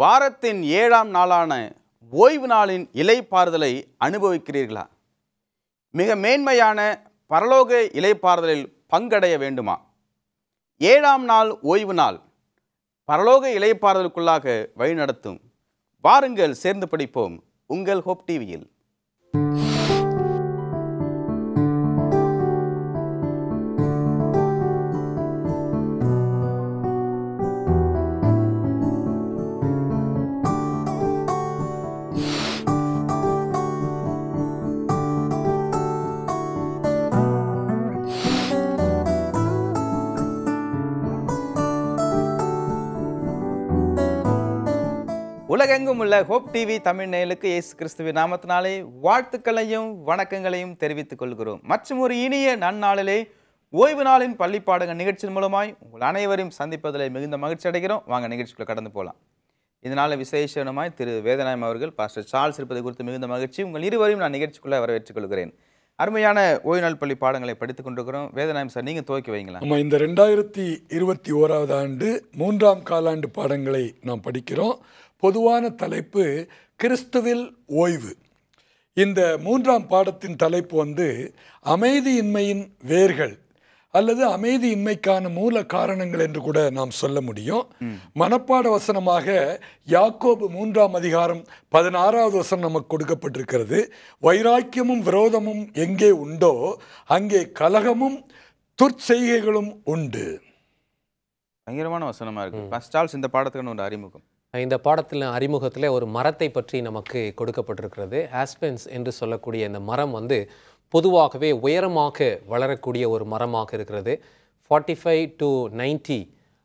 வாரத்தின் ஏழாம் நாளான ஓய்வு நாளின் இலைப்பாறுதலை அனுபவிக்கிறீர்களா மிக மேன்மையான பரலோக இலைப்பாறுதலில் பங்கடைய வேண்டுமா ஏழாம் நாள் ஓய்வு நாள் பரலோக இலைப்பாறுதலுக்குள்ளாக வழிநடத்தும் வாருங்கள் சேர்ந்து படிப்போம் உங்கள் ஹோப் டிவியில் உலகெங்கும் உள்ள ஹோப் டிவி தமிழ் நேயலுக்கு இயேசு கிறிஸ்துவின் நாமத்தினாலே வாழ்த்துக்களையும் வணக்கங்களையும் தெரிவித்துக் கொள்கிறோம் மற்றும் ஒரு இனிய நன்னாளிலே ஓய்வு நாளின் பள்ளிப்பாடங்கள் நிகழ்ச்சியின் மூலமாய் உங்கள் அனைவரையும் சந்திப்பதில் மிகுந்த மகிழ்ச்சி அடைகிறோம் வாங்க நிகழ்ச்சிக்குள்ள கடந்து போகலாம் இதனால விசேஷமாய் திரு வேதநாயம் அவர்கள் பாஸ்டர் சார்ல்ஸ் இருப்பது குறித்து மிகுந்த மகிழ்ச்சி உங்கள் இருவரையும் நான் நிகழ்ச்சிக்குள்ள வரவேற்றுக் கொள்கிறேன் அருமையான ஓய்வு நாள் பள்ளி பாடங்களை படித்துக் கொண்டிருக்கிறோம் வேதநாயம் சார் நீங்கள் துவக்கி வைங்களா நம்ம இந்த ரெண்டாயிரத்தி இருபத்தி ஓராவது ஆண்டு மூன்றாம் காலாண்டு பாடங்களை நாம் படிக்கிறோம் பொதுவான தலைப்பு கிறிஸ்துவில் ஓய்வு இந்த மூன்றாம் பாடத்தின் தலைப்பு வந்து அமைதியின்மையின் வேர்கள் அல்லது அமைதியின்மைக்கான மூல காரணங்கள் என்று கூட நாம் சொல்ல முடியும் மனப்பாட வசனமாக யாக்கோபு மூன்றாம் அதிகாரம் பதினாறாவது வசனம் நமக்கு கொடுக்கப்பட்டிருக்கிறது வைராக்கியமும் விரோதமும் எங்கே உண்டோ அங்கே கலகமும் துர்ச்செய்கைகளும் உண்டு பயங்கரமான வசனமா இருக்கு பாஸ்டர் சார்ல்ஸ் இந்த பாடத்துக்கான ஒரு அறிமுகம் இந்த பாடத்தில் அறிமுகத்தில் ஒரு மரத்தை பற்றி நமக்கு கொடுக்கப்பட்டிருக்கிறது ஆஸ்பென்ஸ் என்று சொல்லக்கூடிய இந்த மரம் வந்து பொதுவாகவே உயரமாக வளரக்கூடிய ஒரு மரமாக இருக்கிறது ஃபார்ட்டி ஃபைவ் டு நைன்ட்டி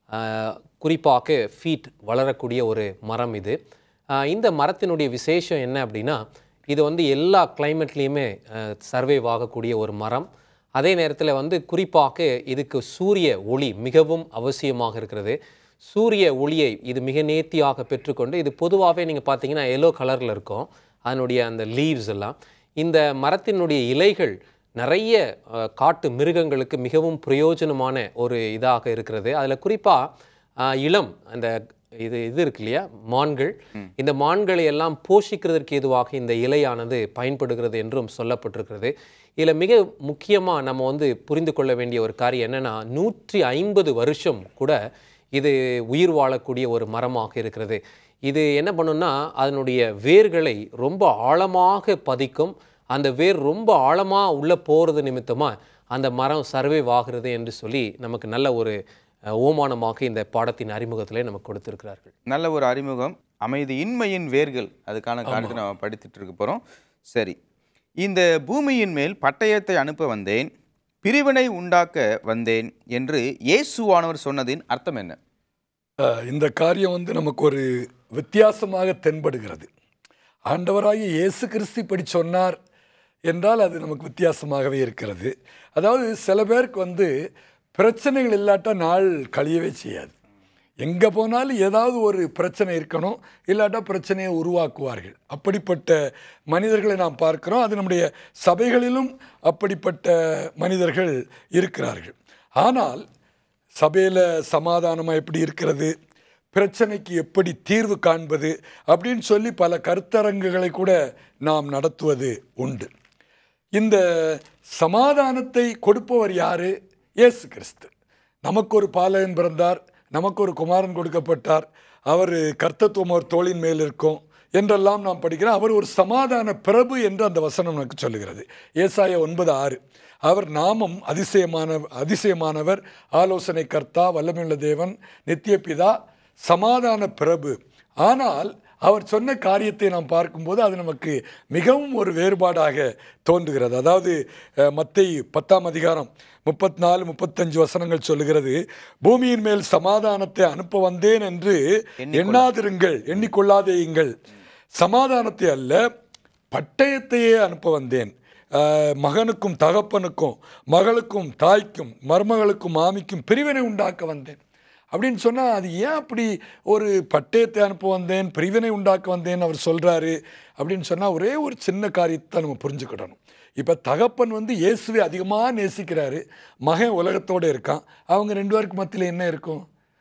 குறிப்பாக ஃபீட் வளரக்கூடிய ஒரு மரம் இது ஆஹ் இந்த மரத்தினுடைய விசேஷம் என்ன அப்படின்னா இது வந்து எல்லா கிளைமேட்லேயுமே சர்வைவ் ஆகக்கூடிய ஒரு மரம் அதே நேரத்தில் வந்து குறிப்பாக இதுக்கு சூரிய ஒளி மிகவும் அவசியமாக இருக்கிறது சூரிய ஒளியை இது மிக நேர்த்தியாக பெற்றுக்கொண்டு இது பொதுவாகவே நீங்கள் பார்த்தீங்கன்னா எல்லோ கலரில் இருக்கும் அதனுடைய அந்த லீவ்ஸ் எல்லாம் இந்த மரத்தினுடைய இலைகள் நிறைய அஹ், காட்டு மிருகங்களுக்கு மிகவும் பிரயோஜனமான ஒரு இதாக இருக்கிறது அதில் குறிப்பாக இளம் அந்த இது இது இருக்கு இல்லையா மான்கள் இந்த மான்களை எல்லாம் போஷிக்கிறதற்கு ஏதுவாக இந்த இலையானது பயன்படுகிறது என்றும் சொல்லப்பட்டிருக்கிறது இதில் மிக முக்கியமாக நம்ம வந்து புரிந்து கொள்ள வேண்டிய ஒரு காரியம் என்னென்னா நூற்றி ஐம்பது வருஷம் கூட இது உயிர் வாழக்கூடிய ஒரு மரமாக இருக்கிறது இது என்ன பண்ணுன்னா அதனுடைய வேர்களை ரொம்ப ஆழமாக பதிக்கும் அந்த வேர் ரொம்ப ஆழமாக உள்ளே போகிறது நிமித்தமாக அந்த மரம் சர்வைவ் ஆகிறது என்று சொல்லி நமக்கு நல்ல ஒரு அஹ், ஓமானமாக இந்த பாடத்தின் அறிமுகத்திலே நமக்கு கொடுத்திருக்கிறார்கள் நல்ல ஒரு அறிமுகம் அமைதி இன்மையின் வேர்கள் அதுக்கான காரணத்தை நம்ம படித்துட்டு இருக்க போகிறோம் சரி இந்த பூமியின் மேல் பட்டயத்தை அனுப்ப வந்தேன் பிரிவினை உண்டாக்க வந்தேன் என்று இயேசுவானவர் சொன்னதின் அர்த்தம் என்ன அஹ், இந்த காரியம் வந்து நமக்கு ஒரு வித்தியாசமாக தென்படுகிறது ஆண்டவராகிய இயேசு கிறிஸ்து இப்படி சொன்னார் என்றால் அது நமக்கு வித்தியாசமாகவே இருக்கிறது அதாவது சில பேருக்கு வந்து பிரச்சனைகள் இல்லாட்டா நாள் கழியவே செய்யாது எங்கே போனாலும் ஏதாவது ஒரு பிரச்சனை இருக்கணும் இல்லாட்டா பிரச்சனையை உருவாக்குவார்கள் அப்படிப்பட்ட மனிதர்களை நாம் பார்க்கிறோம் அது நம்முடைய சபைகளிலும் அப்படிப்பட்ட மனிதர்கள் இருக்கிறார்கள் ஆனால் சபையில் சமாதானமாக எப்படி இருக்கிறது பிரச்சனைக்கு எப்படி தீர்வு காண்பது அப்படின்னு சொல்லி பல கருத்தரங்குகளை கூட நாம் நடத்துவது உண்டு இந்த சமாதானத்தை கொடுப்பவர் யாரு இயேசு கிறிஸ்து நமக்கு ஒரு பாலகன் பிறந்தார் நமக்கு ஒரு குமாரன் கொடுக்கப்பட்டார் அவர் கர்த்தத்துவம் அவர் தோளின் மேல் இருக்கும் என்றெல்லாம் நாம் படிக்கிறோம் அவர் ஒரு சமாதான பிரபு என்று அந்த வசனம் நமக்கு சொல்லுகிறது ஏசாய ஒன்பது ஆறு அவர் நாமம் அதிசயமான அதிசயமானவர் ஆலோசனை கர்த்தா வல்லமையுள்ள தேவன் நித்திய பிதா சமாதான பிரபு ஆனால் அவர் சொன்ன காரியத்தை நாம் பார்க்கும்போது அது நமக்கு மிகவும் ஒரு வேறுபாடாக தோன்றுகிறது அதாவது அஹ், மத்தேயு பத்தாம் அதிகாரம் முப்பத்தி நாலு முப்பத்தஞ்சு வசனங்கள் சொல்லுகிறது பூமியின் மேல் சமாதானத்தை அனுப்ப வந்தேன் என்று எண்ணாதிருங்கள் எண்ணிக்கொள்ளாதேயுங்கள் சமாதானத்தை அல்ல பட்டயத்தையே அனுப்ப வந்தேன் அஹ், மகனுக்கும் தகப்பனுக்கும் மகளுக்கும் தாய்க்கும் மருமகளுக்கும் மாமிக்கும் பிரிவினை உண்டாக்க வந்தேன் அப்படின்னு சொன்னால் அது ஏன் அப்படி ஒரு பட்டயத்தை அனுப்ப வந்தேன் பிரிவினை உண்டாக்க வந்தேன் அவர் சொல்கிறாரு அப்படின்னு சொன்னால் ஒரே ஒரு சின்ன காரியத்தை நம்ம புரிஞ்சுக்கிடணும் இப்போ தகப்பன் வந்து இயேசுவை அதிகமாக நேசிக்கிறாரு மகன் உலகத்தோடு இருக்கான் அவங்க ரெண்டு பேருக்கு மத்தியில் என்ன இருக்கும்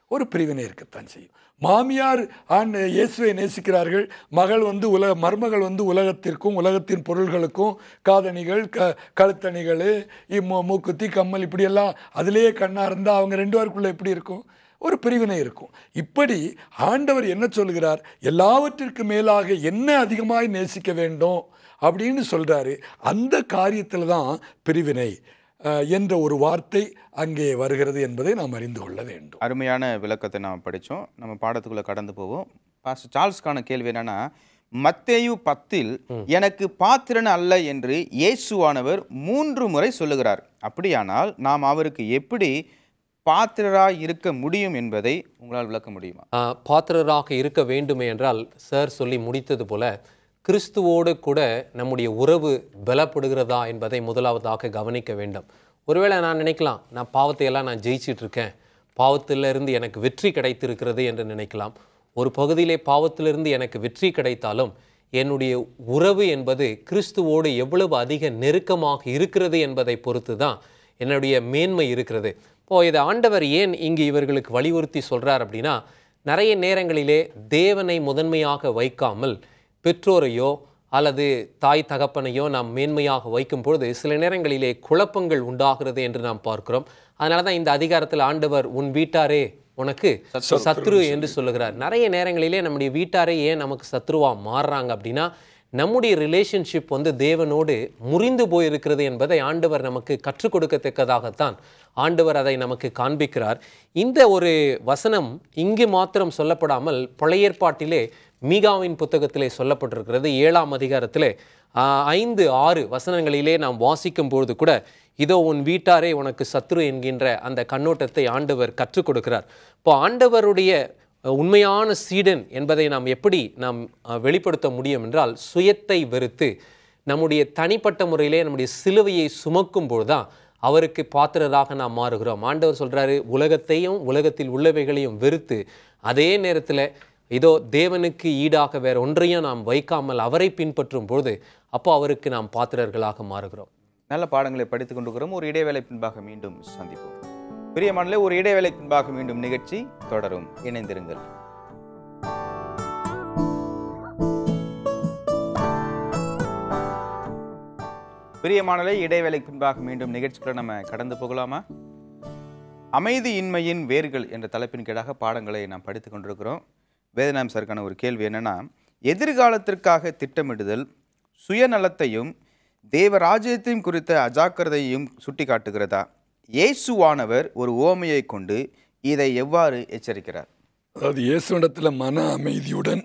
ஒரு பிரிவினை இருக்கத்தான் செய்யும் மாமியார் ஆண் இயேசுவை நேசிக்கிறார்கள் மகள் வந்து உலக மருமகள் வந்து உலகத்திற்கும் உலகத்தின் பொருள்களுக்கும் காதணிகள் க கழுத்தணிகள் இம்மூ மூக்குத்தி கம்மல் இப்படியெல்லாம் அதிலேயே கண்ணாக இருந்தால் அவங்க ரெண்டு பேருக்குள்ளே எப்படி இருக்கும் ஒரு பிரிவினை இருக்கும் இப்படி ஆண்டவர் என்ன சொல்கிறார் எல்லாவற்றிற்கு மேலாக என்ன அதிகமாய் நேசிக்க வேண்டும் அப்படின்னு சொல்றாரு அந்த காரியத்தில் தான் பிரிவினை அஹ், என்ற ஒரு வார்த்தை அங்கே வருகிறது என்பதை நாம் அறிந்து கொள்ள வேண்டும் அருமையான விளக்கத்தை நாம் படித்தோம் நம்ம பாடத்துக்குள்ளே கடந்து போவோம் பாஸ்டர் சார்ல்ஸ்க்கான கேள்வி என்னன்னா மத்தேயு பத்தில் எனக்கு பாத்திரன் அல்ல என்று இயேசுவானவர் மூன்று முறை சொல்லுகிறார் அப்படியானால் நாம் அவருக்கு எப்படி பாத்திரராய் இருக்க முடியும் என்பதை உங்களால் விளக்க முடியுமா ஆஹ், பாத்திரராக இருக்க வேண்டுமே என்றால் சார் சொல்லி முடித்தது போல கிறிஸ்துவோடு கூட நம்முடைய உறவு பலப்படுகிறதா என்பதை முதலாவதாக கவனிக்க வேண்டும் ஒருவேளை நான் நினைக்கலாம் நான் பாவத்தை எல்லாம் நான் ஜெயிச்சிட்டு இருக்கேன் பாவத்திலிருந்து எனக்கு வெற்றி கிடைத்திருக்கிறது என்று நினைக்கலாம் ஒரு பகுதியிலே பாவத்திலிருந்து எனக்கு வெற்றி கிடைத்தாலும் என்னுடைய உறவு என்பது கிறிஸ்துவோடு எவ்வளவு அதிக நெருக்கமாக இருக்கிறது என்பதை பொறுத்து தான் என்னுடைய மேன்மை இருக்கிறது இப்போ இதை ஆண்டவர் ஏன் இங்கு இவர்களுக்கு வலியுறுத்தி சொல்றார் அப்படின்னா நிறைய நேரங்களிலே தேவனை முதன்மையாக வைக்காமல் பெற்றோரையோ அல்லது தாய் தகப்பனையோ நாம் மேன்மையாக வைக்கும் பொழுது சில நேரங்களிலே குழப்பங்கள் உண்டாகிறது என்று நாம் பார்க்கிறோம் அதனால தான் இந்த அதிகாரத்தில் ஆண்டவர் உன் வீட்டாரே உனக்கு சத்ரு என்று சொல்லுகிறார் நிறைய நேரங்களிலே நம்முடைய வீட்டாரே ஏன் நமக்கு சத்ருவா மாறுறாங்க அப்படின்னா நம்முடைய ரிலேஷன்ஷிப் வந்து தேவனோடு முறிந்து போயிருக்கிறது என்பதை ஆண்டவர் நமக்கு கற்றுக் கொடுக்கத்தக்கதாகத்தான் ஆண்டவர் அதை நமக்கு காண்பிக்கிறார் இந்த ஒரு வசனம் இங்கு மாத்திரம் சொல்லப்படாமல் பழைய ஏற்பாட்டிலே மீகாவின் புத்தகத்திலே சொல்லப்பட்டிருக்கிறது ஏழாம் அதிகாரத்திலே ஆஹ், ஐந்து ஆறு வசனங்களிலே நாம் வாசிக்கும் பொழுது கூட இதோ உன் வீட்டாரே உனக்கு சத்ரு என்கின்ற அந்த கண்ணோட்டத்தை ஆண்டவர் கற்றுக் கொடுக்கிறார் இப்போ ஆண்டவருடைய அஹ், உண்மையான சீடன் என்பதை நாம் எப்படி நாம் அஹ், வெளிப்படுத்த முடியும் என்றால் சுயத்தை வெறுத்து நம்முடைய தனிப்பட்ட முறையிலே நம்முடைய சிலுவையை சுமக்கும் பொழுதுதான் அவருக்கு பாத்திரராக நாம் மாறுகிறோம் ஆண்டவர் சொல்றாரு உலகத்தையும் உலகத்தில் உள்ளவைகளையும் வெறுத்து அதே நேரத்தில் இதோ தேவனுக்கு ஈடாக வேற ஒன்றையும் நாம் வைக்காமல் அவரை பின்பற்றும் பொழுது அப்போ அவருக்கு நாம் பாத்திரர்களாக மாறுகிறோம் நல்ல பாடங்களை படித்துக் கொண்டிருக்கிறோம் ஒரு இடைவேளை பின்பாக மீண்டும் சந்திப்போம் பிரியமானலே ஒரு இடைவேளை பின்பாக மீண்டும் நிகழ்ச்சி தொடரும் இணைந்திருங்கள் பிரியமானலே இடைவேளை பின்பாக மீண்டும் நிகழ்ச்சிக்குள்ள நம்ம கடந்து போகலாமா அமைதியின்மையின் வேர்கள் என்ற தலைப்பின் கீழாக பாடங்களை நாம் படித்துக் கொண்டிருக்கிறோம் வேதநாயம் சருக்கான ஒரு கேள்வி என்னன்னா எதிர்காலத்திற்காக திட்டமிடுதல் சுயநலத்தையும் தேவராஜ்யத்தையும் குறித்த அஜாக்கிரதையும் சுட்டிக்காட்டுகிறதா இயேசுவானவர் ஒரு ஓமையை கொண்டு இதை எவ்வாறு எச்சரிக்கிறார் அதாவது இயேசுவிடத்தில் மன அமைதியுடன்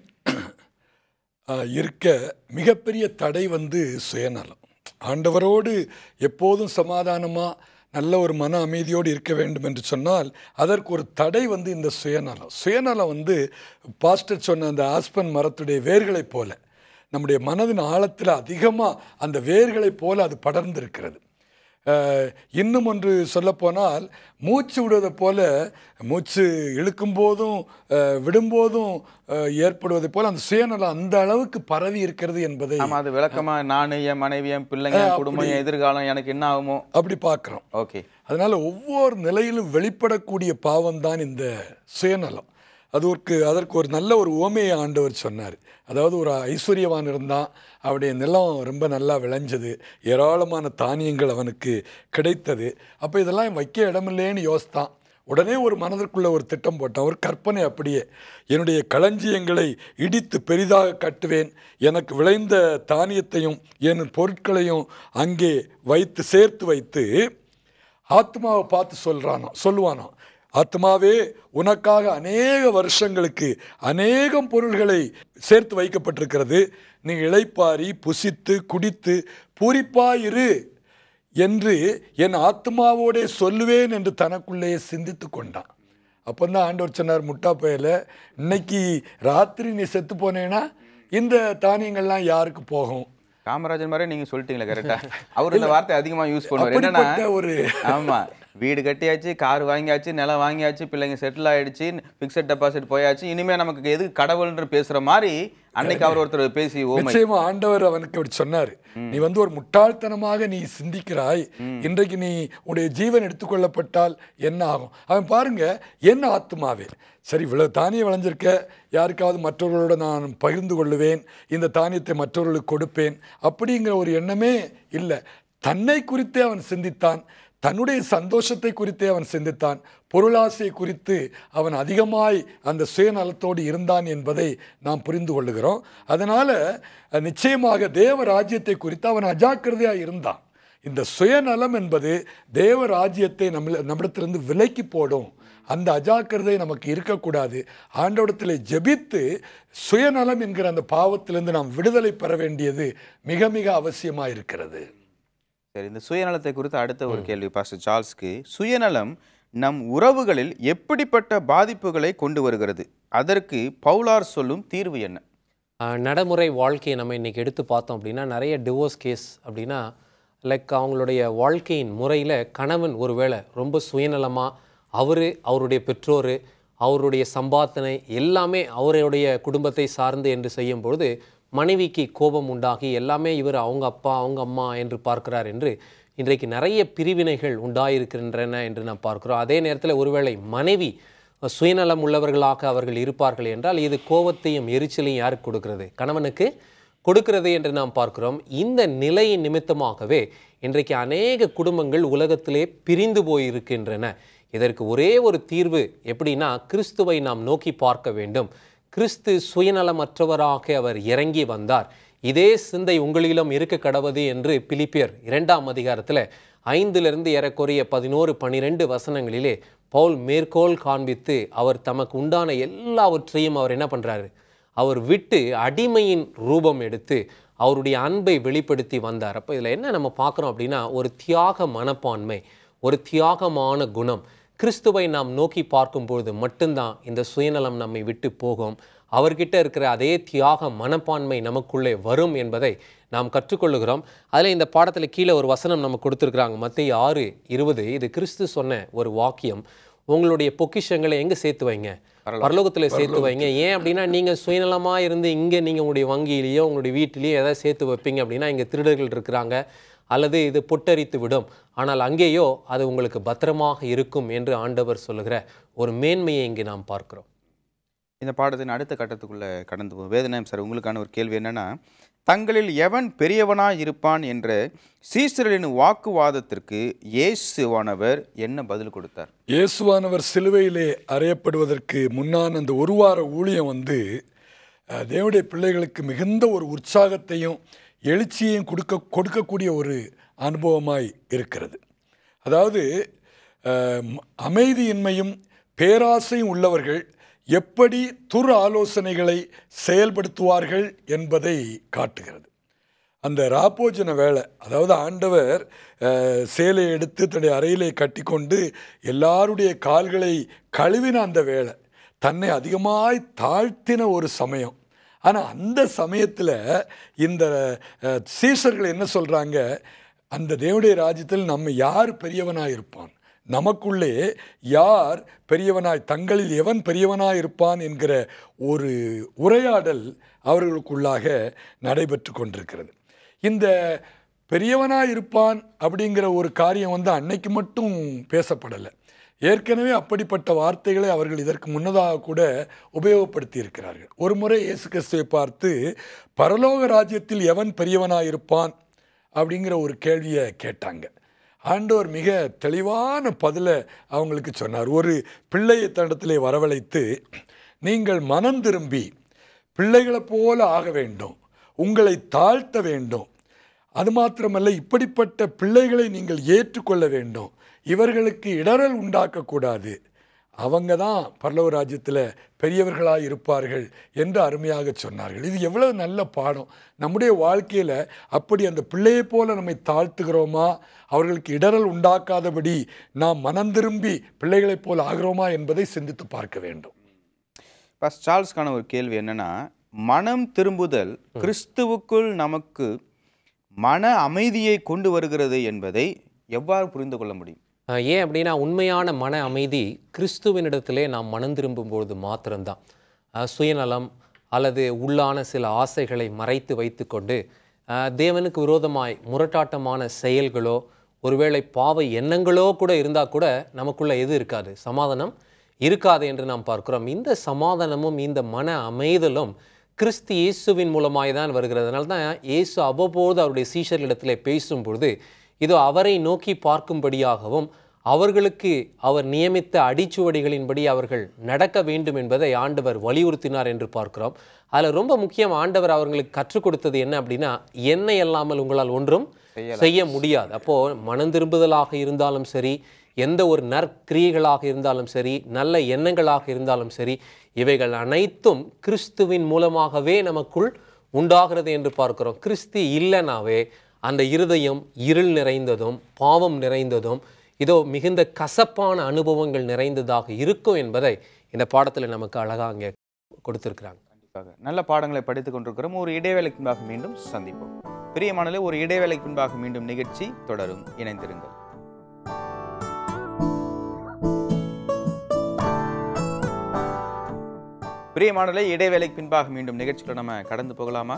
ஆஹ், இருக்க மிகப்பெரிய தடை வந்து சுயநலம் ஆண்டவரோடு எப்போதும் சமாதானமாக நல்ல ஒரு மன அமைதியோடு இருக்க வேண்டும் என்று சொன்னால் அதற்கு ஒரு தடை வந்து இந்த சுயநலம் சுயநலம் வந்து பாஸ்டர் சொன்ன அந்த ஆஸ்பன் மரத்துடைய வேர்களைப் போல நம்முடைய மனதின் ஆழத்தில் அதிகமாக அந்த வேர்களைப் போல அது படர்ந்திருக்கிறது அஹ், இன்னும் ஒன்று சொல்லப்போனால் மூச்சு விடுவதைப் போல மூச்சு இழுக்கும் போதும் அஹ், விடும்போதும் அஹ், ஏற்படுவதைப் போல அந்த சுயநலம் அந்த அளவுக்கு பரவி இருக்கிறது என்பதை ஆமா அது விளக்கமா நான் என் மனைவி என் பிள்ளைங்க என் குடும்பம் என் எதிர்காலம் எனக்கு என்ன ஆகுமோ அப்படி பார்க்குறோம் ஓகே அதனால் ஒவ்வொரு நிலையிலும் வெளிப்படக்கூடிய பாவம்தான் இந்த சுயநலம் அது ஒரு அதற்கு ஒரு நல்ல ஒரு உவமையை ஆண்டவர் சொன்னார் அதாவது ஒரு ஐஸ்வர்யவான் இருந்தான் அவருடைய நிலம் ரொம்ப நல்லா விளைஞ்சது ஏராளமான தானியங்கள் அவனுக்கு கிடைத்தது அப்போ இதெல்லாம் வைக்க இடமில்லைன்னு யோசித்தான் உடனே ஒரு மனதிற்குள்ள ஒரு திட்டம் போட்டான் ஒரு கற்பனை அப்படியே என்னுடைய களஞ்சியங்களை இடித்து பெரிதாக கட்டுவேன் எனக்கு விளைந்த தானியத்தையும் என் பொருட்களையும் அங்கே வைத்து சேர்த்து வைத்து ஆத்மாவை பார்த்து சொல்றானோ சொல்லுவானோ ஆத்மாவே உனக்காக அநேக வருஷங்களுக்கு அநேகம் பொருள்களை சேர்த்து வைக்கப்பட்டிருக்கிறது நீ இளைப்பாரி புசித்து குடித்து பூரிப்பாயிரு என்று என் ஆத்மாவோடே சொல்லுவேன் என்று தனக்குள்ளேயே சிந்தித்து கொண்டான் அப்போ தான் ஆண்டவர் சொன்னார் முட்டா பயல இன்னைக்கு ராத்திரி நீ செத்து போனேன்னா இந்த தானியங்கள்லாம் யாருக்கு போகும் காமராஜன் மாதிரி நீங்க சொல்லிட்டீங்களே கரெக்டா அவர் இந்த வார்த்தை அதிகமா யூஸ் பண்ணுவார் என்னன்னா அப்படிப்பட்ட ஒரு ஆமா வீடு கட்டியாச்சு கார் வாங்கியாச்சு நிலம் வாங்கியாச்சு பிள்ளைங்க செட்டில் ஆயிடுச்சு ஃபிக்ஸட் டெபாசிட் போயாச்சு இனிமே நமக்கு எது கடவுள்ன்ற பேசுற மாதிரி அன்னைக்கு அவர் ஒருத்தர் பேசி ஓமை நிச்சயமா ஆண்டவர் அவனுக்கு அப்படி சொன்னாரு நீ வந்து ஒரு முட்டாள்தனமாக நீ சிந்திக்கிறாய் இன்றைக்கு நீ உன்னுடைய ஜீவன் எடுத்துக்கொள்ளப்பட்டால் என்ன ஆகும் அவன் பாருங்க என்ன ஆத்மாவே சரி இவ்வளவு தானியம் விளைஞ்சிருக்க யாருக்காவது மற்றவர்களோட நான் பகிர்ந்து கொள்ளுவேன் இந்த தானியத்தை மற்றவர்களுக்கு கொடுப்பேன் அப்படிங்கிற ஒரு எண்ணமே இல்லை தன்னை குறித்தே அவன் சிந்தித்தான் தன்னுடைய சந்தோஷத்தை குறித்தே அவன் சிந்தித்தான் பொருளாசை குறித்து அவன் அதிகமாய் அந்த சுயநலத்தோடு இருந்தான் என்பதை நாம் புரிந்து கொள்ளுகிறோம் அதனால அஹ், நிச்சயமாக தேவ ராஜ்யத்தை குறித்து அவன் அஜாக்கிரதையா இருந்தான் இந்த சுயநலம் என்பது தேவ ராஜ்யத்தை நம்ம நம்மிடத்திலிருந்து விலக்கி போடும் அந்த அஜாக்கிரதை நமக்கு இருக்கக்கூடாது ஆண்டவடத்தில் ஜெபித்து சுயநலம் என்கிற அந்த பாவத்திலிருந்து நாம் விடுதலை பெற வேண்டியது மிக மிக அவசியமாக இருக்கிறது சரி இந்த சுயநலத்தை குறித்து அடுத்த ஒரு கேள்வி பாஸ்டர் சார்ல்ஸ்க்கு சுயநலம் நம் உறவுகளில் எப்படிப்பட்ட பாதிப்புகளை கொண்டு வருகிறது அதற்கு பவுலார் சொல்லும் தீர்வு என்ன ஆஹ் நடைமுறை வாழ்க்கையை நம்ம இன்றைக்கி எடுத்து பார்த்தோம் அப்படின்னா நிறைய டிவோர்ஸ் கேஸ் அப்படின்னா லைக் அவங்களுடைய வாழ்க்கையின் முறையில் கணவன் ஒருவேளை ரொம்ப சுயநலமாக அவர் அவருடைய பெற்றோர் அவருடைய சம்பாத்தனை எல்லாமே அவருடைய குடும்பத்தை சார்ந்து என்று செய்யும் பொழுது மனைவிக்கு கோபம் உண்டாகி எல்லாமே இவர் அவங்க அப்பா அவங்க அம்மா என்று பார்க்கிறார் என்று இன்றைக்கு நிறைய பிரிவினைகள் உண்டாயிருக்கின்றன என்று நாம் பார்க்கிறோம் அதே நேரத்தில் ஒருவேளை மனைவி சுயநலம் உள்ளவர்களாக அவர்கள் இருப்பார்கள் என்றால் இது கோபத்தையும் எரிச்சலையும் யாருக்கு கொடுக்கிறது கணவனுக்கு கொடுக்கிறது என்று நாம் பார்க்கிறோம் இந்த நிலையின் நிமித்தமாகவே இன்றைக்கு அநேக குடும்பங்கள் உலகத்திலே பிரிந்து போயிருக்கின்றன இதற்கு ஒரே ஒரு தீர்வு எப்படின்னா கிறிஸ்துவை நாம் நோக்கி பார்க்க வேண்டும் கிறிஸ்து சுயநலமற்றவராக அவர் இறங்கி வந்தார் இதே சிந்தை உங்களிலும் இருக்க கடவது என்று பிலிப்பியர் இரண்டாம் அதிகாரத்தில் ஐந்திலிருந்து ஏறக்குறைய பதினோரு பனிரெண்டு வசனங்களிலே பவுல் மேற்கோள் காண்பித்து அவர் தமக்கு உண்டான எல்லாவற்றையும் அவர் என்ன பண்றாரு அவர் விட்டு அடிமையின் ரூபம் எடுத்து அவருடைய அன்பை வெளிப்படுத்தி வந்தார் அப்போ இதில் என்ன நம்ம பார்க்குறோம் அப்படின்னா ஒரு தியாக மனப்பான்மை ஒரு தியாகமான குணம் கிறிஸ்துவை நாம் நோக்கி பார்க்கும்பொழுது மட்டும்தான் இந்த சுயநலம் நம்மை விட்டு போகும் அவர்கிட்ட இருக்கிற அதே தியாக மனப்பான்மை நமக்குள்ளே வரும் என்பதை நாம் கற்றுக்கொள்ளுகிறோம் அதில் இந்த பாடத்தில் கீழே ஒரு வசனம் நம்ம கொடுத்துருக்குறாங்க மத்திய ஆறு இருபது இது கிறிஸ்து சொன்ன ஒரு வாக்கியம் உங்களுடைய பொக்கிஷங்களை எங்கே சேர்த்து வைங்க பரலோகத்தில் சேர்த்து வைங்க ஏன் அப்படின்னா நீங்கள் சுயநலமாக இருந்து இங்கே நீங்கள் உங்களுடைய வங்கியிலேயோ உங்களுடைய வீட்டிலேயோ எதாவது சேர்த்து வைப்பீங்க அப்படின்னா இங்கே திருடர்கள் இருக்கிறாங்க அல்லது இது பொட்டரித்து விடும் ஆனால் அங்கேயோ அது உங்களுக்கு பத்திரமாக இருக்கும் என்று ஆண்டவர் சொல்லுகிற ஒரு மேன்மையை இங்கே நாம் பார்க்கிறோம் இந்த பாடத்தின் அடுத்த கட்டத்துக்குள்ள கடந்து போகும் வேதநாயம் சார் உங்களுக்கான ஒரு கேள்வி என்னன்னா தங்களில் எவன் பெரியவனாய் இருப்பான் என்ற சீசரின் வாக்குவாதத்திற்கு இயேசுவானவர் என்ன பதில் கொடுத்தார் இயேசுவானவர் சிலுவையிலே அறையப்படுவதற்கு முன்னான் அந்த ஒரு வார ஊழியம் வந்து அஹ், தேவனுடைய பிள்ளைகளுக்கு மிகுந்த ஒரு உற்சாகத்தையும் எழுச்சியையும் கொடுக்க கொடுக்கக்கூடிய ஒரு அனுபவமாய் இருக்கிறது அதாவது அஹ், ம- அமைதியின்மையும் பேராசையும் உள்ளவர்கள் எப்படி துர் ஆலோசனைகளை செயல்படுத்துவார்கள் என்பதை காட்டுகிறது அந்த ராப்போஜன வேலை அதாவது ஆண்டவர் அஹ், சேலை எடுத்து தன்னுடைய அறையிலே கட்டிக்கொண்டு எல்லாருடைய கால்களை கழுவின அந்த வேலை தன்னை அதிகமாய் தாழ்த்தின ஒரு சமயம் ஆனால் அந்த சமயத்தில் இந்த அஹ், சீஷர்கள் என்ன சொல்கிறாங்க அந்த தேவனுடைய ராஜ்யத்தில் நம்ம யார் பெரியவனாக இருப்பான் நமக்குள்ளே யார் பெரியவனாய் தங்களில் எவன் பெரியவனாய் இருப்பான் என்கிற ஒரு உரையாடல் அவர்களுக்குள்ளாக நடைபெற்று கொண்டிருக்கிறது இந்த பெரியவனாய் இருப்பான் அப்படிங்கிற ஒரு காரியம் வந்து அன்னைக்கு மட்டும் பேசப்படலை ஏற்கனவே அப்படிப்பட்ட வார்த்தைகளை அவர்கள் இதற்கு முன்னதாக கூட உபயோகப்படுத்தி இருக்கிறார்கள் ஒரு முறை இயேசு கிறிஸ்துவை பார்த்து பரலோக ராஜ்யத்தில் எவன் பெரியவனாய் இருப்பான் அப்படிங்கிற ஒரு கேள்வியை கேட்டாங்க ஆண்டவர் மிக தெளிவான பதிலை அவங்களுக்கு சொன்னார் ஒரு பிள்ளையை தண்டத்திலே வரவழைத்து நீங்கள் மனம் திரும்பி பிள்ளைகளைப் போல ஆக வேண்டும் உங்களை தாழ்த்த வேண்டும் அது மாத்திரமல்ல இப்படிப்பட்ட பிள்ளைகளை நீங்கள் ஏற்றுக்கொள்ள வேண்டும் இவர்களுக்கு இடரல் உண்டாக்கக்கூடாது அவங்க தான் பரலவ ராஜ்யத்தில் பெரியவர்களாக இருப்பார்கள் என்று அருமையாக சொன்னார்கள் இது எவ்வளவு நல்ல பாடம் நம்முடைய வாழ்க்கையில் அப்படி அந்த பிள்ளையைப் போல நம்மை தாழ்த்துகிறோமா அவர்களுக்கு இடரல் உண்டாக்காதபடி நாம் மனம் திரும்பி பிள்ளைகளைப் போல ஆகிறோமா என்பதை சிந்தித்து பார்க்க வேண்டும் பஸ் சார்ல்ஸ்க்கான ஒரு கேள்வி என்னன்னா மனம் திரும்புதல் கிறிஸ்துவுக்குள் நமக்கு மன அமைதியை கொண்டு வருகிறது என்பதை எவ்வாறு புரிந்து கொள்ள முடியும் ஆஹ் ஏன் அப்படின்னா உண்மையான மன அமைதி கிறிஸ்துவனிடத்திலே நாம் மனம் திரும்பும்பொழுது மாத்திரம்தான் ஆஹ் சுயநலம் அல்லது உள்ளான சில ஆசைகளை மறைத்து வைத்துக்கொண்டு ஆஹ், தேவனுக்கு விரோதமாய் முரட்டாட்டமான செயல்களோ ஒருவேளை பாவ எண்ணங்களோ கூட இருந்தால் கூட நமக்குள்ள எது இருக்காது சமாதானம் இருக்காது என்று நாம் பார்க்கிறோம் இந்த சமாதானமும் இந்த மன அமைதலும் கிறிஸ்து இயேசுவின் மூலமாய் தான் வருகிறது அதனால தான் இயேசு அவ்வப்போது அவருடைய சீஷர்களிடத்திலே பேசும் பொழுது இதோ அவரை நோக்கி பார்க்கும்படியாகவும் அவர்களுக்கு அவர் நியமித்த அடிச்சுவடிகளின்படி அவர்கள் நடக்க வேண்டும் என்பதை ஆண்டவர் வலியுறுத்தினார் என்று பார்க்கிறோம் அதில் ரொம்ப முக்கியம் ஆண்டவர் அவர்களுக்கு கற்றுக் கொடுத்தது என்ன அப்படின்னா என்னை அல்லாமல் உங்களால் ஒன்றும் செய்ய முடியாது அப்போ மனம் திரும்புதலாக இருந்தாலும் சரி எந்த ஒரு நற்கிரியைகளாக இருந்தாலும் சரி நல்ல எண்ணங்களாக இருந்தாலும் சரி இவைகள் அனைத்தும் கிறிஸ்துவின் மூலமாகவே நமக்குள் உண்டாகிறது என்று பார்க்கிறோம் கிறிஸ்து இல்லைனாவே அந்த இருதயம் இருள் நிறைந்ததும் பாவம் நிறைந்ததும் இதோ மிகுந்த கசப்பான அனுபவங்கள் நிறைந்ததாக இருக்கும் என்பதை இந்த பாடத்தில் நமக்கு அழகாக அங்கே கொடுத்திருக்கிறாங்க கண்டிப்பாக நல்ல பாடங்களை படித்துக் கொண்டிருக்கிறோம் ஒரு இடைவேளைக்கு பின்பாக மீண்டும் சந்திப்போம் பிரியமானலே ஒரு இடைவேளைக்கு பின்பாக மீண்டும் நிகழ்ச்சி தொடரும் இணைந்திருங்கள் பிரியமானலே இடைவேளைக்கு பின்பாக மீண்டும் நிகழ்ச்சிக்குள்ள நம்ம கடந்து போகலாமா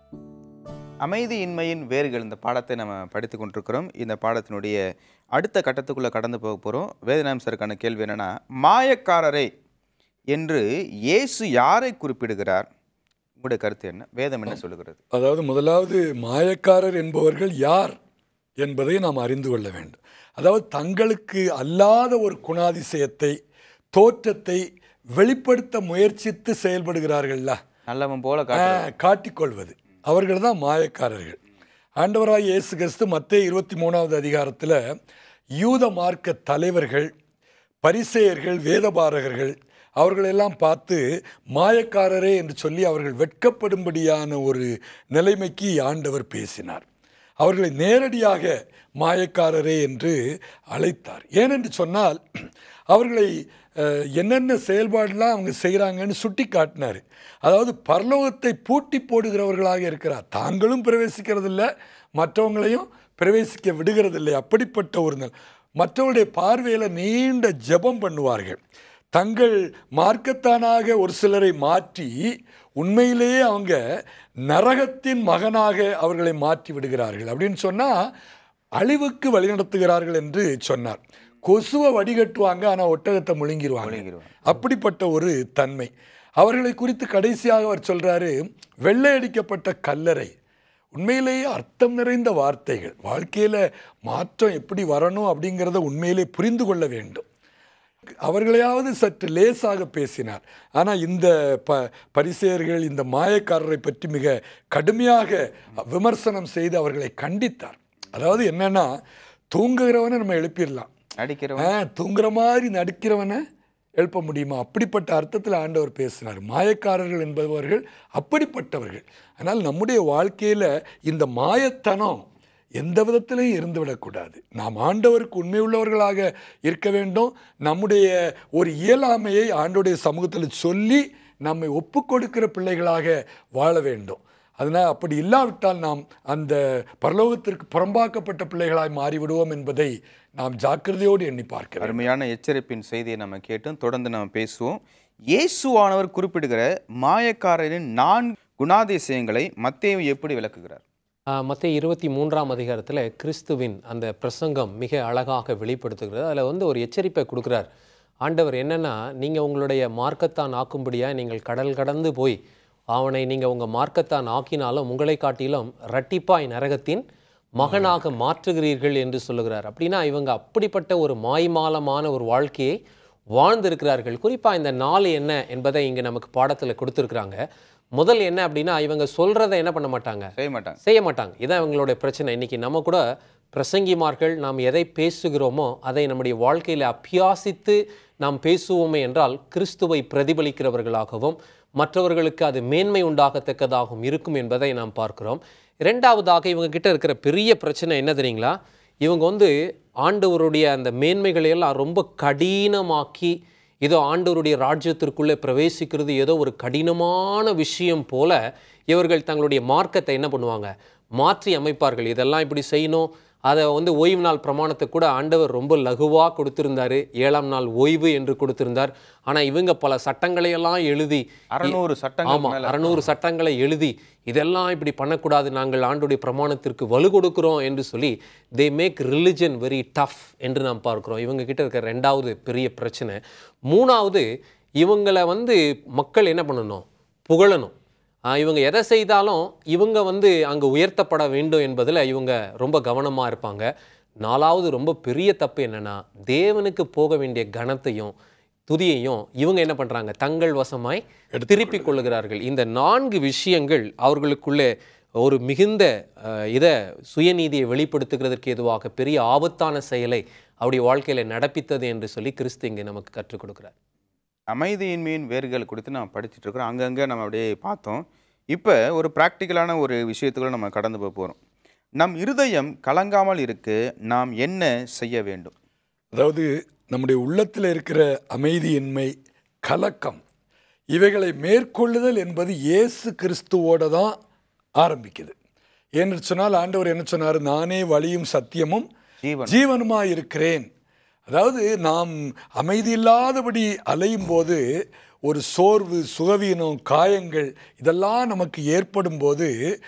அமைதியின்மையின் வேர்கள் இந்த பாடத்தை நம்ம படித்து கொண்டிருக்கிறோம் இந்த பாடத்தினுடைய அடுத்த கட்டத்துக்குள்ளே கடந்து போக போகிறோம் வேதநாயம் சருக்கான கேள்வி என்னன்னா மாயக்காரரே என்று இயேசு யாரை குறிப்பிடுகிறார் உங்களுடைய கருத்து என்ன வேதம் என்ன சொல்லுகிறது அதாவது முதலாவது மாயக்காரர் என்பவர்கள் யார் என்பதை நாம் அறிந்து கொள்ள வேண்டும் அதாவது தங்களுக்கு அல்லாத ஒரு குணாதிசயத்தை தோற்றத்தை வெளிப்படுத்த முயற்சித்து செயல்படுகிறார்கள்ல நல்லவன் போல ஆ, காட்டு காட்டிக்கொள்வது அவர்கள் தான் மாயக்காரர்கள் ஆண்டவராய் இயேசு கிறிஸ்து மத்தேயு இருபத்தி மூணாவது அதிகாரத்தில் யூத மார்க்க தலைவர்கள் பரிசேயர்கள் வேதபாரகர்கள் அவர்களெல்லாம் பார்த்து மாயக்காரரே என்று சொல்லி அவர்கள் வெட்கப்படும்படியான ஒரு நிலைமைக்கு ஆண்டவர் பேசினார் அவர்களை நேரடியாக மாயக்காரரே என்று அழைத்தார் ஏனென்று சொன்னால் அவர்களை அஹ், என்னென்ன செயல்பாடெல்லாம் அவங்க செய்கிறாங்கன்னு சுட்டி காட்டினார் அதாவது பரலோகத்தை பூட்டி போடுகிறவர்களாக இருக்கிறார் தாங்களும் பிரவேசிக்கிறதில்ல மற்றவங்களையும் பிரவேசிக்க விடுகிறதில்லை அப்படிப்பட்ட ஒரு நிலை மற்றவருடைய பார்வையில் நீண்ட ஜெபம் பண்ணுவார்கள் தங்கள் மார்க்கத்தானாக ஒரு சிலரை மாற்றி உண்மையிலேயே அவங்க நரகத்தின் மகனாக அவர்களை மாற்றி விடுகிறார்கள் அப்படின்னு சொன்னால் அழிவுக்கு வழிநடத்துகிறார்கள் என்று சொன்னார் கொசுவை வடிகட்டுவாங்க ஆனால் ஒட்டகத்தை முழுங்கிடுவாங்க முழுங்கிருவாங்க. அப்படிப்பட்ட ஒரு தன்மை அவர்களை குறித்து கடைசியாக அவர் சொல்றாரு வெள்ளை அடிக்கப்பட்ட கல்லறை உண்மையிலேயே அர்த்தம் நிறைந்த வார்த்தைகள் வாழ்க்கையில மாற்றம் எப்படி வரணும் அப்படிங்கிறத உண்மையிலே புரிந்து கொள்ள வேண்டும் அவர்களையாவது சற்று லேசாக பேசினார் ஆனால் இந்த ப பரிசேயர்கள் இந்த மாயக்காரரை பற்றி மிக கடுமையாக விமர்சனம் செய்து அவர்களை கண்டித்தார் அதாவது என்னன்னா தூங்குகிறவனை நம்ம எழுப்பிடலாம் அடிக்கிறவன் ஆ தூங்குற மாதிரி நடிக்கிறவனை எழுப்ப முடியுமா அப்படிப்பட்ட அர்த்தத்தில் ஆண்டவர் பேசினார் மாயக்காரர்கள் என்பவர்கள் அப்படிப்பட்டவர்கள் ஆனால் நம்முடைய வாழ்க்கையில் இந்த மாயத்தனம் எந்த விதத்திலையும் இருந்துவிடக்கூடாது நாம் ஆண்டவருக்கு உண்மை உள்ளவர்களாக இருக்க வேண்டும் நம்முடைய ஒரு இயலாமையை ஆண்டோடைய சமூகத்தில் சொல்லி நம்மை ஒப்பு கொடுக்கிற பிள்ளைகளாக வாழ வேண்டும் அதனால் அப்படி இல்லாவிட்டால் நாம் அந்த பரலோகத்திற்கு புறம்பாக்கப்பட்ட பிள்ளைகளாய் மாறிவிடுவோம் என்பதை நாம் ஜாக்கிரதையோடு எண்ணி பார்க்க வேண்டும் அருமையான எச்சரிப்பின் செய்தியை நம்ம கேட்டும் தொடர்ந்து நம்ம பேசுவோம் இயேசுவானவர் குறிப்பிடுகிற மாயக்காரரின் நான்கு குணாதிசயங்களை மத்தேயு எப்படி விளக்குகிறார் மற்ற இருபத்தி மூன்றாம் அதிகாரத்தில் கிறிஸ்துவின் அந்த பிரசங்கம் மிக அழகாக வெளிப்படுத்துகிறது அதில் வந்து ஒரு எச்சரிப்பை கொடுக்குறார் ஆண்டவர் என்னன்னா நீங்கள் உங்களுடைய மார்க்கத்தான் ஆக்கும்படியாக நீங்கள் கடல் கடந்து போய் அவனை நீங்கள் உங்கள் மார்க்கத்தான் ஆக்கினாலும் உங்களை காட்டிலும் இரட்டிப்பாய் நரகத்தின் மகனாக மாற்றுகிறீர்கள் என்று சொல்லுகிறார் அப்படின்னா இவங்க அப்படிப்பட்ட ஒரு மாய்மாலமான ஒரு வாழ்க்கையை வாழ்ந்திருக்கிறார்கள் குறிப்பாக இந்த நாள் என்ன என்பதை இங்கே நமக்கு பாடத்தில் கொடுத்துருக்குறாங்க முதல் என்ன அப்படின்னா இவங்க சொல்கிறத என்ன பண்ண மாட்டாங்க செய்ய மாட்டாங்க செய்ய மாட்டாங்க இதான் இவங்களுடைய பிரச்சனை இன்னைக்கு நம்ம கூட பிரசங்கிமார்கள் நாம் எதை பேசுகிறோமோ அதை நம்முடைய வாழ்க்கையில் அபியாசித்து நாம் பேசுவோமே என்றால் கிறிஸ்துவை பிரதிபலிக்கிறவர்களாகவும் மற்றவர்களுக்கு அது மேன்மை உண்டாகத்தக்கதாகவும் இருக்கும் என்பதை நாம் பார்க்கிறோம் இரண்டாவதாக இவங்க கிட்ட இருக்கிற பெரிய பிரச்சனை என்ன தெரியுங்களா இவங்க வந்து ஆண்டவருடைய அந்த மேன்மைகளை எல்லாம் ரொம்ப கடினமாக்கி ஏதோ ஆண்டவருடைய ராஜ்யத்திற்குள்ளே பிரவேசிக்கிறது ஏதோ ஒரு கடினமான விஷயம் போல இவர்கள் தங்களுடைய மார்க்கத்தை என்ன பண்ணுவாங்க மாற்றி அமைப்பார்கள் இதெல்லாம் இப்படி செய்யணும் அதை வந்து ஓய்வு நாள் பிரமாணத்தை கூட ஆண்டவர் ரொம்ப லகுவாக கொடுத்திருந்தாரு ஏழாம் நாள் ஓய்வு என்று கொடுத்திருந்தார் ஆனால் இவங்க பல சட்டங்களையெல்லாம் எழுதி அறநூறு சட்டங்கள் ஆமா மேல அறநூறு சட்டங்களை எழுதி இதெல்லாம் இப்படி பண்ணக்கூடாது நாங்கள் ஆண்டுடைய பிரமாணத்திற்கு வலு கொடுக்கிறோம் என்று சொல்லி they make religion very tough என்று நாம் பார்க்கிறோம் இவங்க கிட்ட இருக்கிற ரெண்டாவது பெரிய பிரச்சனை மூணாவது இவங்களை வந்து மக்கள் என்ன பண்ணணும் புகழணும் ஆஹ் இவங்க எதை செய்தாலும் இவங்க வந்து அங்கே உயர்த்தப்பட வேண்டும் என்பதில் இவங்க ரொம்ப கவனமாக இருப்பாங்க நாலாவது ரொம்ப பெரிய தப்பு என்னன்னா தேவனுக்கு போக வேண்டிய கனத்தையும் துதியையும் இவங்க என்ன பண்றாங்க தங்கள் வசமாய் திருப்பிக் கொள்ளுகிறார்கள் இந்த நான்கு விஷயங்கள் அவர்களுக்குள்ளே ஒரு மிகுந்த அஹ், இதை சுயநீதியை வெளிப்படுத்துகிறதற்கு எதுவாக பெரிய ஆபத்தான செயலை அவருடைய வாழ்க்கையில நடப்பித்தது என்று சொல்லி கிறிஸ்து இங்கே நமக்கு கற்றுக் கொடுக்கிறார் அமைதியின்மையின் வேர்கள் குறித்து நம்ம படிச்சுட்டு இருக்கிறோம் அங்கங்கே நம்ம அப்படியே பார்த்தோம் இப்போ ஒரு ப்ராக்டிக்கலான ஒரு விஷயத்துக்குள்ள நம்ம கடந்து போக போகிறோம் நம் இருதயம் கலங்காமல் இருக்க நாம் என்ன செய்ய வேண்டும் அதாவது நம்முடைய உள்ளத்தில் இருக்கிற அமைதியின்மை கலக்கம் இவைகளை மேற்கொள்ளுதல் என்பது இயேசு கிறிஸ்துவோட தான் ஆரம்பிக்குது ஏன்னு சொன்னால் ஆண்டவர் என்ன சொன்னார் நானே வழியும் சத்தியமும் ஜீவன் ஜீவனுமாய் இருக்கிறேன் அதாவது நாம் அமைதி இல்லாதபடி அலையும் போது ஒரு சோர்வு சுகவீனம் காயங்கள் இதெல்லாம் நமக்கு ஏற்படும் போது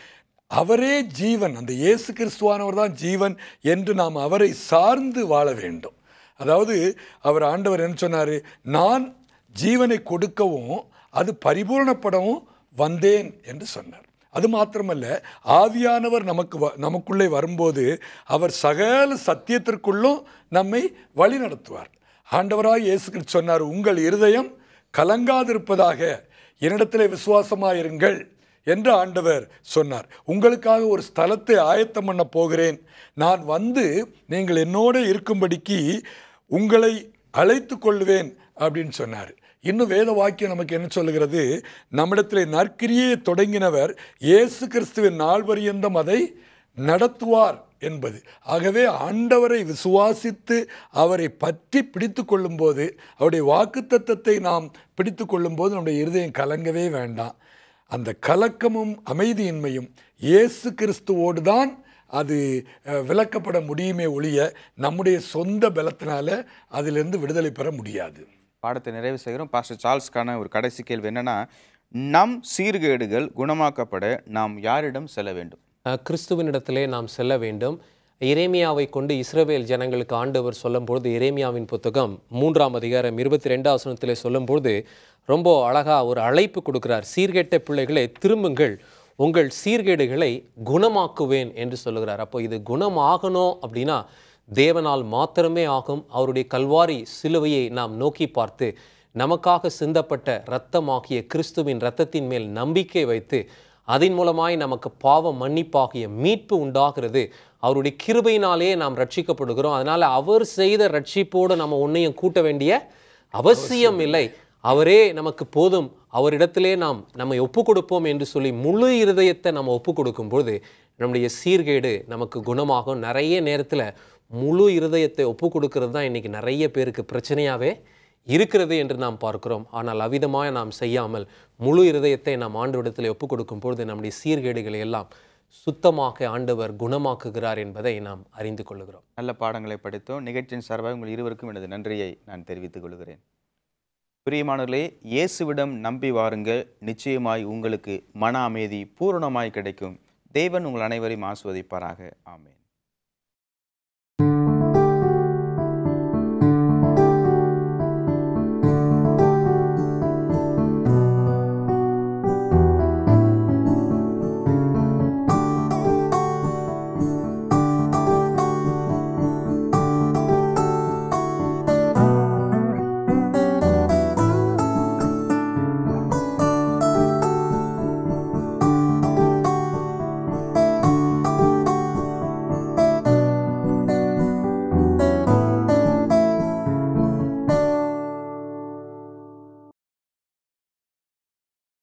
அவரே ஜீவன் அந்த இயேசு கிறிஸ்துவானவர் தான் ஜீவன் என்று நாம் அவரை சார்ந்து வாழ வேண்டும் அதாவது அவர் ஆண்டவர் என்ன சொன்னார் நான் ஜீவனை கொடுக்கவும் அது பரிபூரணப்படவும் வந்தேன் என்று சொன்னார் அது மாத்திரமல்ல ஆவியானவர் நமக்கு வ- நமக்குள்ளே வரும்போது அவர் சகல சத்தியத்திற்குள்ளும் நம்மை வழி நடத்துவார் ஆண்டவராய் இயேசு கிறிஸ்து சொன்னார் உங்கள் இருதயம் கலங்காதிருப்பதாக என்னிடத்திலே விசுவாசமாயிருங்கள் என்று ஆண்டவர் சொன்னார் உங்களுக்காக ஒரு ஸ்தலத்தை ஆயத்தம் பண்ண போகிறேன் நான் வந்து நீங்கள் என்னோட இருக்கும்படிக்கு உங்களை அழைத்து கொள்வேன் அப்படின்னு சொன்னார் இன்னும் வேத வாக்கியம் நமக்கு என்ன சொல்லுகிறது நம்மிடத்தில் நற்கிரியை தொடங்கினவர் இயேசு கிறிஸ்துவின் நாள் பரியந்தம் அதை நடத்துவார் என்பது ஆகவே ஆண்டவரை விசுவாசித்து அவரை பற்றி பிடித்து கொள்ளும்போது அவருடைய வாக்குத்தத்தத்தை நாம் பிடித்து கொள்ளும்போது நம்முடைய இருதயம் கலங்கவே வேண்டாம் அந்த கலக்கமும் அமைதியின்மையும் இயேசு கிறிஸ்துவோடு தான் அது அஹ், விலக்கப்பட முடியுமே ஒழிய நம்முடைய சொந்த பலத்தினால அதிலிருந்து விடுதலை பெற முடியாது பாடத்தை நிறைவு செய்கிறோம் பாஸ்டர் சார்ல்ஸ்க்கான ஒரு கடைசி கேள்வி என்னன்னா நம் சீர்கேடுகள் குணமாக்கப்பட நாம் யாரிடம் செல்ல வேண்டும் அஹ், கிறிஸ்துவினிடத்திலே நாம் செல்ல வேண்டும் எரேமியாவை கொண்டு இஸ்ரவேல் ஜனங்களுக்கு ஆண்டவர் சொல்லும்பொழுது எரேமியாவின் புத்தகம் மூன்றாம் அதிகாரம் இருபத்தி ரெண்டாம் வசனத்திலே சொல்லும்பொழுது ரொம்ப அழகா ஒரு அழைப்பு கொடுக்கிறார் சீர்கெட்ட பிள்ளைகளே திரும்புங்கள் உங்கள் சீர்கேடுகளை குணமாக்குவேன் என்று சொல்லுகிறார் அப்போ இது குணமாகணும் அப்படின்னா தேவனால் மாத்திரமே ஆகும் அவருடைய கல்வாரி சிலுவையை நாம் நோக்கி பார்த்து நமக்காக சிந்தப்பட்ட இரத்தமாகிய கிறிஸ்துவின் இரத்தத்தின் மேல் நம்பிக்கை வைத்து அதன் மூலமாய் நமக்கு பாவ மன்னிப்பாகிய மீட்பு உண்டாகிறது அவருடைய கிருபையினாலே நாம் ரட்சிக்கப்படுகிறோம் அதனால அவர் செய்த ரட்சிப்போடு நம்ம ஒன்றையும் கூட்ட வேண்டிய அவசியம் இல்லை அவரே நமக்கு போதும் அவரிடத்திலே நாம் நம்மை ஒப்பு கொடுப்போம் என்று சொல்லி முழு இருதயத்தை நம்ம ஒப்பு கொடுக்கும்போது நம்முடைய சீர்கேடு நமக்கு குணமாகும் நிறைய நேரத்தில் முழு இருதயத்தை ஒப்பு கொடுக்கிறது தான் இன்னைக்கு நிறைய பேருக்கு பிரச்சனையாகவே இருக்கிறது என்று நாம் பார்க்கிறோம் ஆனால் அவ்விதமாக நாம் செய்யாமல் முழு இருதயத்தை நாம் ஆண்டவரிடத்தில் ஒப்பு கொடுக்கும் பொழுது நம்முடைய சீர்கேடுகளை எல்லாம் சுத்தமாக ஆண்டவர் குணமாக்குகிறார் என்பதை நாம் அறிந்து கொள்கிறோம் நல்ல பாடங்களை படித்தோம் நிகழ்ச்சியின் சார்பாக உங்கள் இருவருக்கும் எனது நன்றியை நான் தெரிவித்துக் கொள்கிறேன் பிரியமானவர்களே இயேசுவிடம் நம்பி வாருங்கள் நிச்சயமாய் உங்களுக்கு மன அமைதி பூரணமாய் கிடைக்கும் தேவன் உங்கள் அனைவரையும் ஆஸ்வதிப்பாராக ஆமென்